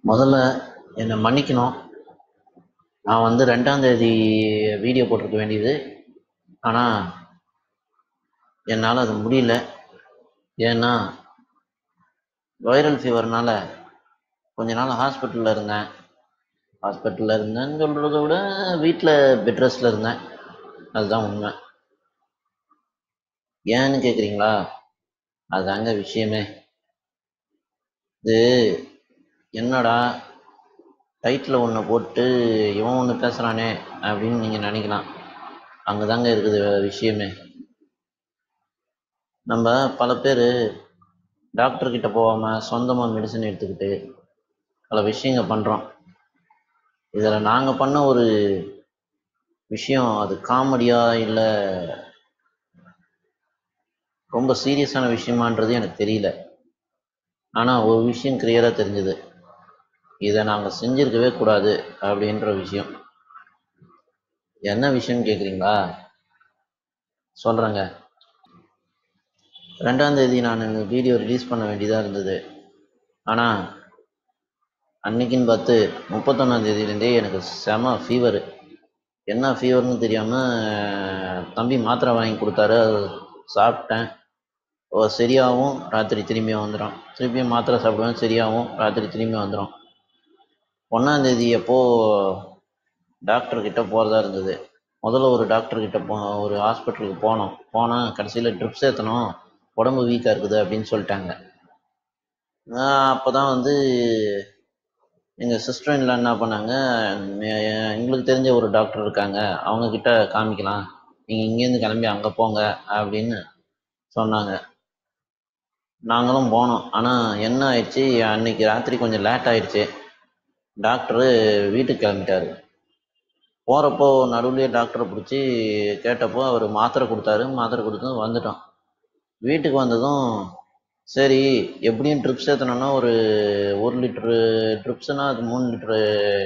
முதல்ல என்னை மன்னிக்கணும் நான் வந்து ரெண்டாந்தேதி வீடியோ போட்டிருக்க வேண்டியது ஆனால் என்னால் அது முடியல ஏன்னா வைரல் ஃபீவர்னால கொஞ்ச நாள் ஹாஸ்பிட்டலில் இருந்தேன் ஹாஸ்பிட்டலில் இருந்தேன்னு சொல்கிறத விட வீட்டில் பெட் ரெஸ்ட்டில் இருந்தேன் அதுதான் உண்மை ஏன்னு கேட்குறீங்களா அதுதாங்க விஷயமே இது என்னடா டைட்டில் ஒன்று போட்டு இவன் ஒன்று பேசுகிறானே அப்படின்னு நீங்கள் நினைக்கலாம் அங்கே தாங்க இருக்குது விஷயமே நம்ம பல பேர் டாக்டர்கிட்ட போகாமல் சொந்தமாக மெடிசன் எடுத்துக்கிட்டு பல விஷயங்கள் பண்ணுறோம் இதில் நாங்கள் பண்ண ஒரு விஷயம் அது காமெடியா இல்லை ரொம்ப சீரியஸான விஷயமான்றது எனக்கு தெரியல ஆனால் ஒரு விஷயம் கிளியராக தெரிஞ்சுது இதை நாங்கள் செஞ்சிருக்கவே கூடாது அப்படின்ற விஷயம் என்ன விஷயம்னு கேட்குறீங்களா சொல்கிறேங்க ரெண்டாம் தேதி நான் வீடியோ ரிலீஸ் பண்ண வேண்டியதாக இருந்தது ஆனால் அன்னைக்குன்னு பார்த்து முப்பத்தொன்னாம் தேதியிலேருந்தே எனக்கு செம ஃபீவரு என்ன ஃபீவர்னு தெரியாமல் தம்பி மாத்திரை வாங்கி கொடுத்தாரு அது சாப்பிட்டேன் ஓ சரியாகவும் ராத்திரி திரும்பி வந்துடும் திருப்பியும் மாத்திரை சாப்பிடுவேன் சரியாகவும் ராத்திரி திரும்பி வந்துடும் ஒன்றாந்தேதி அப்போ டாக்டர்கிட்ட போகிறதா இருந்தது முதல்ல ஒரு டாக்டர்கிட்ட போ ஒரு ஹாஸ்பிட்டலுக்கு போனோம் போனால் கடைசியில் ட்ரிப்ஸ் ஏற்றணும் உடம்பு வீக்காக இருக்குது அப்படின்னு சொல்லிட்டாங்க அப்போ தான் வந்து எங்கள் சிஸ்டர் இல்லை என்ன பண்ணாங்க எ- எங்களுக்கு தெரிஞ்ச ஒரு டாக்டர் இருக்காங்க அவங்கக்கிட்ட காமிக்கலாம் நீங்கள் இங்கேருந்து கிளம்பி அங்கே போங்க அப்படின்னு சொன்னாங்க நாங்களும் போனோம் ஆனால் என்ன ஆயிடுச்சு அன்னைக்கு ராத்திரி கொஞ்சம் லேட் ஆயிடுச்சு டாக்டரு வீட்டுக்கு கிளம்பிட்டாரு போகிறப்போ நடுவுலயே டாக்டரை பிடிச்சி கேட்டப்போ அவர் மாத்திரை கொடுத்தாரு மாத்திரை கொடுத்து வந்துட்டோம் வீட்டுக்கு வந்ததும் சரி எப்படியும் ட்ரிப்ஸ் ஏற்றணும்னா ஒரு ஒரு லிட்ரு ட்ரிப்ஸ்னால் அது மூணு லிட்ரு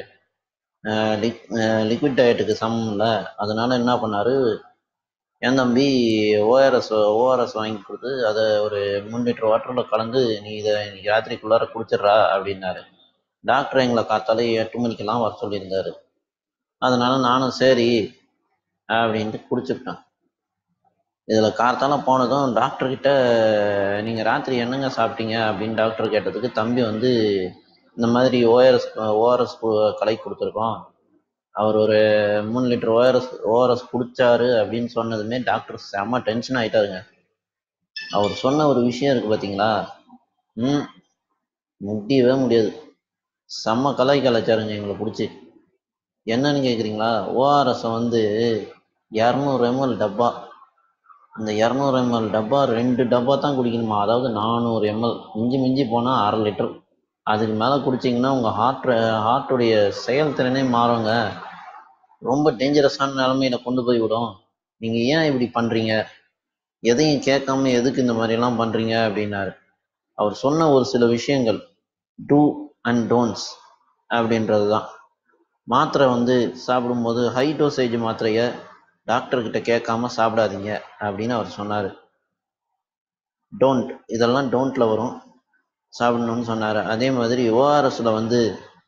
லிக் லிக்விட் டயட்டுக்கு சமம்ல அதனால என்ன பண்ணாரு என் தம்பி ஓஆர்எஸ் ஓஆர்எஸ் வாங்கி கொடுத்து அதை ஒரு மூணு லிட்டர் வாட்டரில் கலந்து நீ இதை இன்னைக்கு ராத்திரிக்குள்ளார குடிச்சிடுறா அப்படின்னாரு டாக்டர் எங்களை காத்தாலே எட்டு மணிக்கெல்லாம் வர சொல்லியிருந்தாரு அதனால நானும் சரி அப்படின்ட்டு குடிச்சுக்கிட்டேன் இதில் கார்த்தால போனதும் டாக்டர்கிட்ட நீங்கள் ராத்திரி என்னங்க சாப்பிட்டீங்க அப்படின்னு டாக்டர் கேட்டதுக்கு தம்பி வந்து இந்த மாதிரி ஓஆர்எஸ் ஓஆர்எஸ் கலை கொடுத்துருக்கோம் அவர் ஒரு மூணு லிட்டர் ஓஆர்எஸ் ஓஆர்எஸ் குடிச்சாரு அப்படின்னு சொன்னதுமே டாக்டர் செம்ம டென்ஷன் ஆயிட்டாருங்க அவர் சொன்ன ஒரு விஷயம் இருக்கு பார்த்தீங்களா ம் முடியவே முடியாது செம்ம கலாய் கலாச்சாரங்க எங்களை பிடிச்சி என்னன்னு கேட்குறீங்களா ஓஆர்எஸை வந்து இரநூறு எம்எல் டப்பா இந்த இரநூறு எம்எல் டப்பா ரெண்டு டப்பா தான் குடிக்கணுமா அதாவது நானூறு எம்எல் மிஞ்சி மிஞ்சி போனால் அரை லிட்டர் அதுக்கு மேலே குடிச்சிங்கன்னா உங்கள் ஹார்ட் ஹார்ட்டுடைய செயல்திறனே மாறுங்க ரொம்ப டேஞ்சரஸான நிலமையில கொண்டு போய் விடும் நீங்கள் ஏன் இப்படி பண்ணுறீங்க எதையும் கேட்காம எதுக்கு இந்த மாதிரிலாம் பண்ணுறீங்க அப்படின்னாரு அவர் சொன்ன ஒரு சில விஷயங்கள் டூ அண்ட் டோன்ட்ஸ் அப்படின்றது தான் மாத்திரை வந்து சாப்பிடும்போது ஹை டோசேஜ் மாத்திரையை டாக்டர்கிட்ட கேட்காம சாப்பிடாதீங்க அப்படின்னு அவர் சொன்னார் டோன்ட் இதெல்லாம் டோன்ட்ல வரும் சாப்பிடணும்னு சொன்னார் அதே மாதிரி ஓஆர்எஸில் வந்து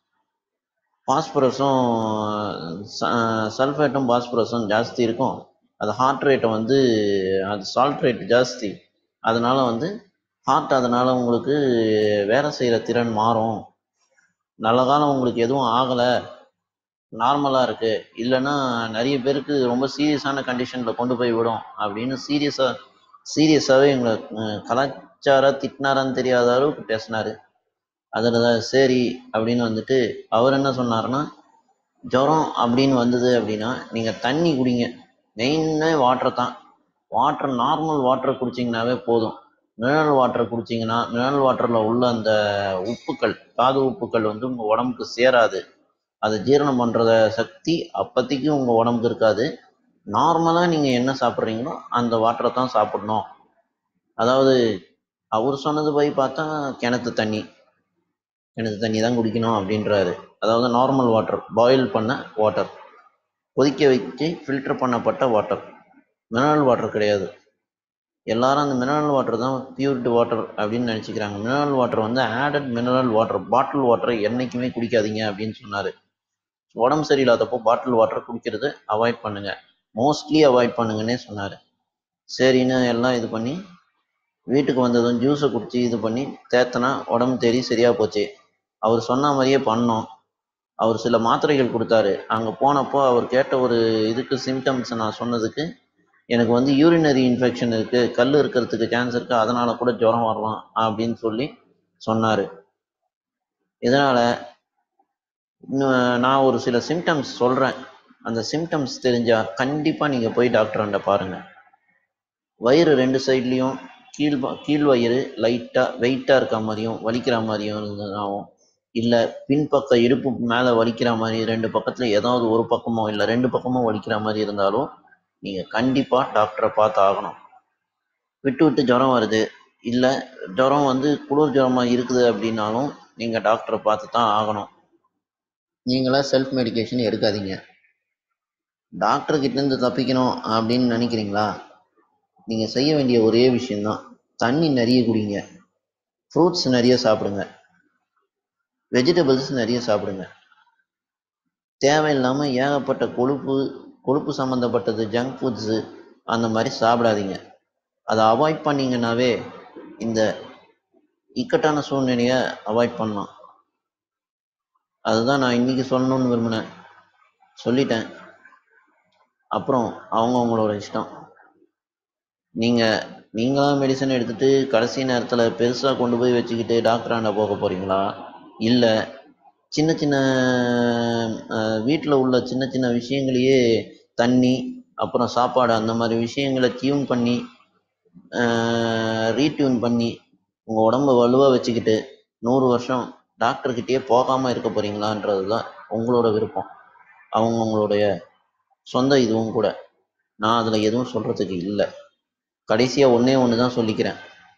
பாஸ்பரஸும் சல்ஃபேட்டும் பாஸ்பரஸும் ஜாஸ்தி இருக்கும் அது ஹார்ட் ரேட்டை வந்து அது சால்ட் ரேட் ஜாஸ்தி அதனால வந்து ஹார்ட் அதனால உங்களுக்கு வேலை செய்கிற திறன் மாறும் நல்ல காலம் உங்களுக்கு எதுவும் ஆகலை நார்மலாக இருக்கு இல்லைன்னா நிறைய பேருக்கு ரொம்ப சீரியஸான கண்டிஷனில் கொண்டு போய் விடும் அப்படின்னு சீரியஸாக சீரியஸாகவே எங்களை அஹ், கலாச்சார திட்டினாரான்னு தெரியாத அளவுக்கு பேசினாரு அதில் தான் சரி அப்படின்னு வந்துட்டு அவர் என்ன சொன்னாருன்னா ஜுரம் அப்படின்னு வந்தது அப்படின்னா நீங்கள் தண்ணி குடிங்க மெயினே வாட்டர் தான் வாட்டர் நார்மல் வாட்டர் குடிச்சிங்கனாவே போதும் மினரல் வாட்டர் குடிச்சிங்கன்னா மினரல் வாட்டரில் உள்ள அந்த உப்புக்கள் தாது உப்புக்கள் வந்து உங்கள் உடம்புக்கு சேராது அதை ஜீரணம் பண்ணுற சக்தி அப்போதைக்கு உங்கள் உடம்புக்கு இருக்காது நார்மலாக நீங்கள் என்ன சாப்பிட்றீங்களோ அந்த வாட்டரை தான் சாப்பிடணும் அதாவது அவர் சொன்னது போய் பார்த்தா கிணத்து தண்ணி கிணத்து தண்ணி தான் குடிக்கணும் அப்படின்றாரு அதாவது நார்மல் வாட்டர் பாயில் பண்ண வாட்டர் கொதிக்க வச்சு ஃபில்டர் பண்ணப்பட்ட வாட்டர் மினரல் வாட்டர் கிடையாது எல்லாரும் அந்த மினரல் வாட்டர் தான் பியூரிட்டி வாட்டர் அப்படின்னு நினச்சிக்கிறாங்க மினரல் வாட்டர் வந்து ஆடட் மினரல் வாட்டர் பாட்டில் வாட்டரை என்றைக்குமே குடிக்காதீங்க அப்படின்னு சொன்னார் உடம்பு சரியில்லாதப்போ பாட்டில் வாட்டர் குடிக்கிறது அவாய்ட் பண்ணுங்க மோஸ்ட்லி அவாய்ட் பண்ணுங்கன்னே சொன்னார் சரின்னு எல்லாம் இது பண்ணி வீட்டுக்கு வந்ததும் ஜூஸை குடிச்சு இது பண்ணி தேத்தனா உடம்பு தேறி சரியாக போச்சு அவர் சொன்ன மாதிரியே பண்ணோம் அவர் சில மாத்திரைகள் கொடுத்தாரு அங்கே போனப்போ அவர் கேட்ட ஒரு இதுக்கு சிம்டம்ஸ் நான் சொன்னதுக்கு எனக்கு வந்து யூரினரி இன்ஃபெக்ஷன் இருக்குது கல் இருக்கிறதுக்கு சான்ஸ் இருக்குது அதனால கூட ஜுரம் வரலாம் அப்படின்னு சொல்லி சொன்னார் இதனால் நான் ஒரு சில சிம்டம்ஸ் சொல்கிறேன் அந்த சிம்டம்ஸ் தெரிஞ்சால் கண்டிப்பாக நீங்கள் போய் டாக்டர்கிட்ட பாருங்கள் வயிறு ரெண்டு சைட்லேயும் கீழ் ப- கீழ் வயிறு லைட்டாக வெயிட்டாக இருக்க மாதிரியும் வலிக்கிற மாதிரியும் இருந்ததாகவும் இல்லை பின்பக்க இடுப்பு மேலே வலிக்கிற மாதிரி ரெண்டு பக்கத்தில் ஏதாவது ஒரு பக்கமோ இல்லை ரெண்டு பக்கமோ வலிக்கிற மாதிரி இருந்தாலும் நீங்கள் கண்டிப்பாக டாக்டரை பார்த்து ஆகணும் விட்டு விட்டு ஜுரம் வருது இல்லை ஜுரம் வந்து குளிர் ஜுரமாக இருக்குது அப்படின்னாலும் நீங்கள் டாக்டரை பார்த்து தான் ஆகணும் நீங்களா செல்ஃப் மெடிகேஷன் எடுக்காதீங்க டாக்டர் கிட்டேருந்து தப்பிக்கணும் அப்படின்னு நினைக்கிறீங்களா நீங்கள் செய்ய வேண்டிய ஒரே விஷயந்தான் தண்ணி நிறைய குடிங்க ஃப்ரூட்ஸ் நிறைய சாப்பிடுங்க வெஜிடபிள்ஸ் நிறைய சாப்பிடுங்க தேவையில்லாமல் ஏகப்பட்ட கொழுப்பு கொழுப்பு சம்மந்தப்பட்டது ஜங்க் ஃபுட்ஸு அந்த மாதிரி சாப்பிடாதீங்க அதை அவாய்ட் பண்ணீங்கன்னாவே இந்த இக்கட்டான சூழ்நிலையை அவாய்ட் பண்ணலாம் அதுதான் நான் இன்னைக்கு சொல்லணும்னு விரும்பினேன் சொல்லிட்டேன் அப்புறம் அவங்கவுங்களோட இஷ்டம் நீங்கள் நீங்களா மெடிசன் எடுத்துட்டு கடைசி நேரத்தில் பெருசாக கொண்டு போய் வச்சுக்கிட்டு டாக்டராண்ட போக போகிறீங்களா இல்லை சின்ன சின்ன வீட்டில் உள்ள சின்ன சின்ன விஷயங்களையே தண்ணி அப்புறம் சாப்பாடு அந்த மாதிரி விஷயங்களை டியூன் பண்ணி ரீட்யூன் பண்ணி உங்கள் உடம்ப வலுவாக வச்சுக்கிட்டு நூறு வருஷம் டாக்டர்கிட்டயே போகாமல் இருக்க போகிறீங்களான்றது தான் உங்களோட விருப்பம் அவங்கவுங்களுடைய சொந்த இதுவும் கூட நான் அதில் எதுவும் சொல்கிறதுக்கு இல்லை கடைசியாக ஒன்றே ஒன்று தான் சொல்லிக்கிறேன்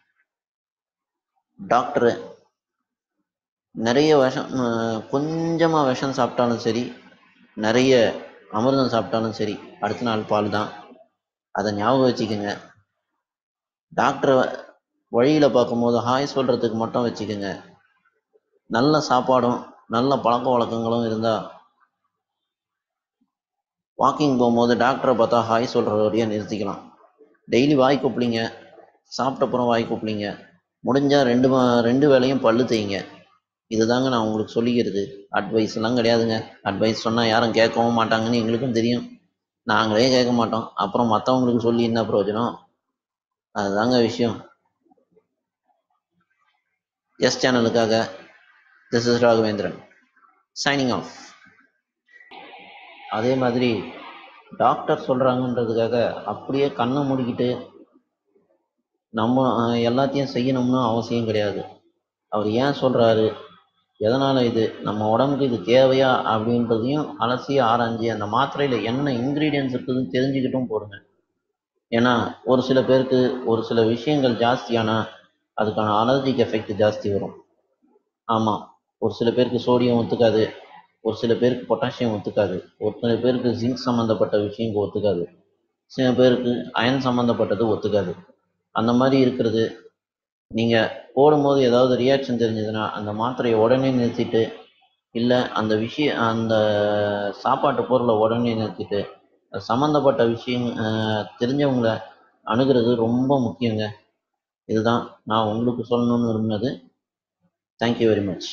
டாக்டரு நிறைய விஷம் கொஞ்சமாக விஷம் சாப்பிட்டாலும் சரி நிறைய அமிர்தம் சாப்பிட்டாலும் சரி அடுத்த நாள் பால் தான் அதை ஞாபகம் வச்சுக்கோங்க டாக்டரை வழியில் பார்க்கும்போது ஹாய் சொல்கிறதுக்கு மட்டும் வச்சுக்கோங்க நல்ல சாப்பாடும் நல்ல பழக்க வழக்கங்களும் இருந்தால் வாக்கிங் போகும்போது டாக்டரை பார்த்தா ஹாய் சொல்கிற வரையும் நிறுத்திக்கலாம் டெய்லி வாய் கொப்பளிங்க சாப்பிட்டப்புறம் வாய் கொப்பளிங்க முடிஞ்சால் ரெண்டு மா- ரெண்டு வேளையும் பல்லு தேய்ங்க இதுதாங்க நான் உங்களுக்கு சொல்லிக்கிறது அட்வைஸ் எல்லாம் கிடையாதுங்க அட்வைஸ் சொன்னால் யாரும் கேட்கவும் மாட்டாங்கன்னு எங்களுக்கும் தெரியும் நாங்களே கேட்க மாட்டோம் அப்புறம் மற்றவங்களுக்கு சொல்லி என்ன பிரயோஜனம் அதுதாங்க விஷயம் எஸ் சேனலுக்காக this is Raghavendran signing off அதே மாதிரி டாக்டர் சொல்கிறாங்கன்றதுக்காக அப்படியே கண்ணை மூடிக்கிட்டு நம்ம அஹ், எல்லாத்தையும் செய்யணும்னு அவசியம் கிடையாது அவர் ஏன் சொல்கிறாரு எதனால் இது நம்ம உடம்புக்கு இது தேவையா அப்படின்றதையும் அலசி ஆராய்ஞ்சு அந்த மாத்திரையில் என்ன இன்க்ரீடியன்ஸ் இருக்குதுன்னு தெரிஞ்சுக்கிட்டும் போடுங்க ஏன்னா ஒரு சில பேருக்கு ஒரு சில விஷயங்கள் ஜாஸ்தியானா அதுக்கான அலர்ஜிக் எஃபெக்ட் ஜாஸ்தி வரும் ஆமாம் ஒரு சில பேருக்கு சோடியம் ஒத்துக்காது ஒரு சில பேருக்கு பொட்டாசியம் ஒத்துக்காது ஒரு சில பேருக்கு ஜிங்க் சம்மந்தப்பட்ட விஷயங்கள் ஒத்துக்காது சில பேருக்கு அயன் சம்மந்தப்பட்டது ஒத்துக்காது அந்த மாதிரி இருக்கிறது நீங்கள் போடும்போது ஏதாவது ரியாக்ஷன் தெரிஞ்சதுன்னா அந்த மாத்திரையை உடனே நிறுத்திட்டு இல்லை அந்த விஷயம் அந்த சாப்பாட்டு பொருளை உடனே நிறுத்திட்டு அது சம்மந்தப்பட்ட விஷயம் அஹ், தெரிஞ்சவங்கள அணுகிறது ரொம்ப முக்கியங்க இதுதான் நான் உங்களுக்கு சொல்லணும்னு விரும்பினது தேங்க்யூ வெரி மச்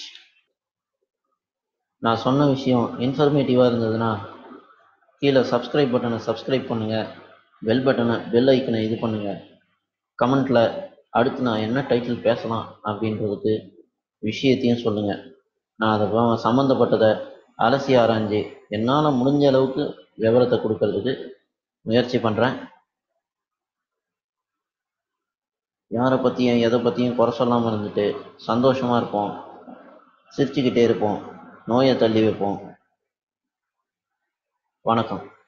நான் சொன்ன விஷயம் இன்ஃபர்மேட்டிவாக இருந்ததுன்னா கீழே சப்ஸ்கிரைப் பட்டனை சப்ஸ்கிரைப் பண்ணுங்கள் பெல் பட்டனை பெல் ஐக்கனை இது பண்ணுங்கள் கமெண்ட்டில் அடுத்து நான் என்ன டைட்டில் பேசலாம் அப்படின்றதுக்கு விஷயத்தையும் சொல்லுங்கள் நான் அதை ப- சம்மந்தப்பட்டதை அலசி ஆராய்ஞ்சு என்னால் முடிஞ்ச அளவுக்கு விவரத்தை கொடுக்கறதுக்கு முயற்சி பண்ணுறேன் யாரை பற்றியும் எதை பற்றியும் குறை சொல்லாமல் இருந்துட்டு சந்தோஷமாக இருப்போம் சிரிச்சுக்கிட்டே இருப்போம் நோயை தள்ளி வைப்போம் வணக்கம்